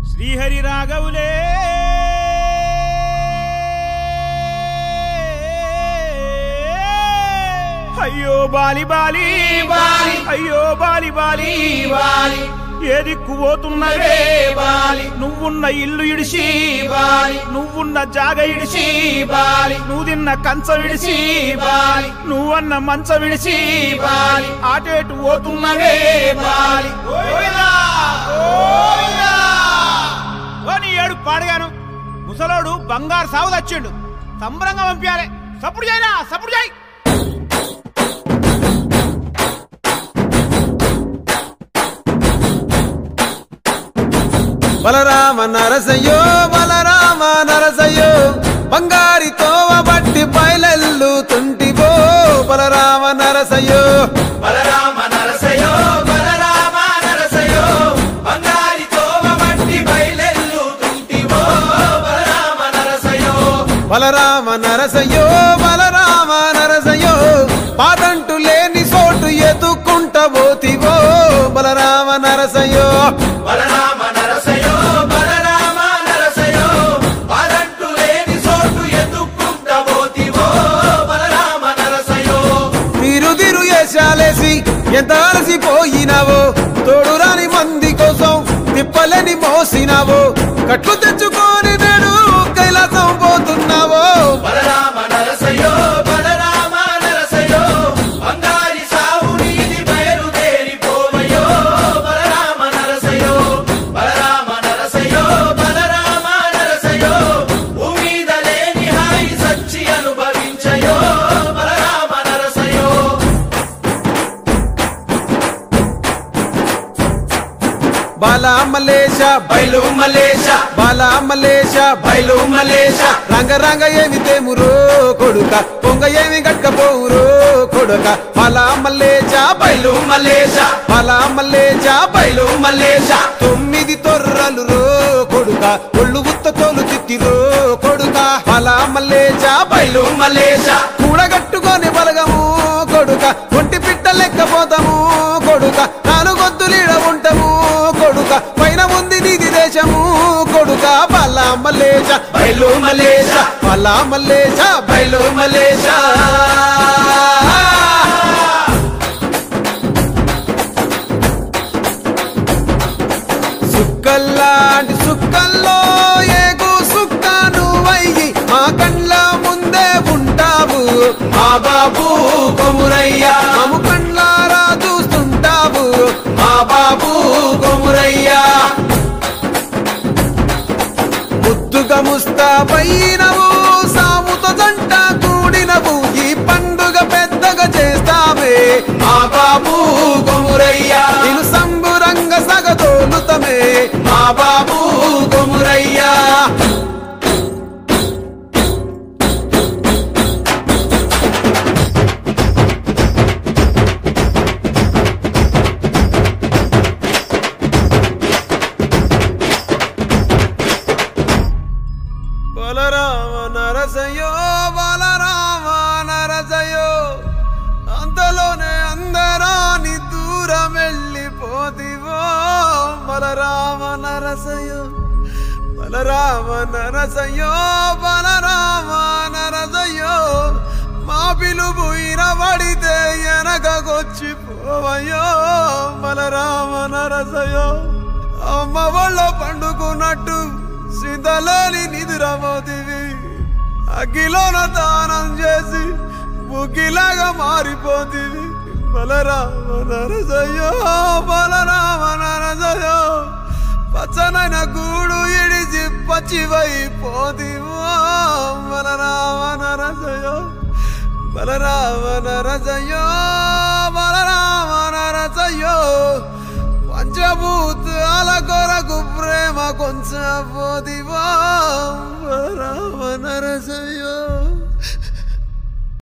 శ్రీహరి రాఘవులే అయ్యో బాలి బాలి బాలి అయ్యో బాలి బాలి బాలి ఏ దిక్కు పోతున్నవే బాలి నువ్వున్న ఇల్లు ఇడిసి బాలి నువ్వున్న జాగ ఇడిసి బాలి నువ్వు తిన్న కంచం ఇడిసి బాలి నువ్వన్న మంచం ఇడిసి బాలి ఆటేటు పోతున్నవే బాలి గోవిందా! గోవిందా! ఓ నీ ఏడు పాడగాను ముసలోడు బంగారు సాగు తెచ్చిండు సంబరంగా పంపించాలి సప్పుడు చేయరా సప్పుడు చేయి బలరామ నరసయ్యో బలరామ నరసయ్యో బంగారి తోవ బట్టి బయలెల్లుతుంటివో బలరామ నరసయ్యో బలరామ నరసయో బలరామ నరసయో బంగారి తోవ మట్టి బయలెల్లుతుంటివో బలరామ నరసయో బలరామ నరసయ్యో బలరామ నరసయ్యో పాదంటు లేని చోటు ఎదుక్కుంట పోతివో బలరామ నరసయ్యో బలరామ నరసయో బలరామ నరసయో పాదంటు లేని చోటు ఎత్తుకుంట పోతివో బలరామ నరసయో తిరు తిరు వేషాలేసి ఎంత అలసిపోయినావో తోడు రాని మంది కోసం తిప్పలేని మోసినావో కట్లు తెచ్చుకొని నేడు కైలాసం పోతున్నావో బలరామ నరసయో బలరామ నరసయో బంగారి సావు నీది బయలుదేరిపోవయో బలరామ నరసయో బలరామ నరసయో బలరామ నరసయో భూమీద లేని హాయి సచ్చి అనుభవించయో బలరామ నరసయో బాలామలేశ బయలు మలేష బాలామలేశ బయలు మలేష రంగ రంగ ఏమి తేమురో కొడుక పొంగ ఏమి గట్టపోవురో కొడుక బాలామలేశ బయలు మలేష బాలామలేశ బయలు మలేష తొమ్మిది తొర్రలు రో కొడుక ఒళ్ళు ఉత్త తోలు తిట్టిరో కొడుక బాలామలేశ బయలు మలేష కూడగట్టుకొని బలగము కొడుక ఒంటి పిట్ట లెక్కపోతాము కొడుక నాలుగొద్దులీడ ఉంటాము కొడుక పైన ఉంది నీది దేశము కొడుక బలా మల్లేశ బయలు మలేష బలా మల్లేశ బయలు మలేష సుక్కల్లాంటి సుక్కల్లో ఏగు సుక్క నువ్వయ్యి మా కండ్ల ముందే ఉంటావు మా బాబు కొమురయ్యా మము కండ్లారా చూస్తుంటావు మా బాబు కొమురయ్యా ముద్దుగా ముస్తాబైనవు సాముతో జంట కూడినవు ఈ పండుగ పెద్దగా చేస్తావే మా బాబు కొమురయ్యా నేను సంబురంగ సగదోలుతమే మా బాబు కొమురయ్యా బలరామ నరసయో బలరామ నరసయో అంతలోనే అందరాని దూరం వెళ్ళిపోతివో బలరామ నరసయో బలరామ నరసయో బలరామ నరసయో మా పిలుపు ఇనబడితే వెనకకొచ్చిపోవయో బలరామ నరసయో అమ్మ వాళ్ళ పండుకున్నట్టు సింతలోని నిదురమోతివి అగ్గిలోన దానం చేసి బుగ్గిలాగా మారిపోతివి బలరామ నరసయ్యో బలరామ నరసయ్యో పచ్చనైన గూడు ఇడిచి పచ్చివైపోతివో బలరామ నరసయ్యో బలరామ నరసయ్యో బలరామ నరసయ్యో పంచభూతాల కొరకు ప్రేమ కొంచెం పోదివా బలరామ నరసయ్యో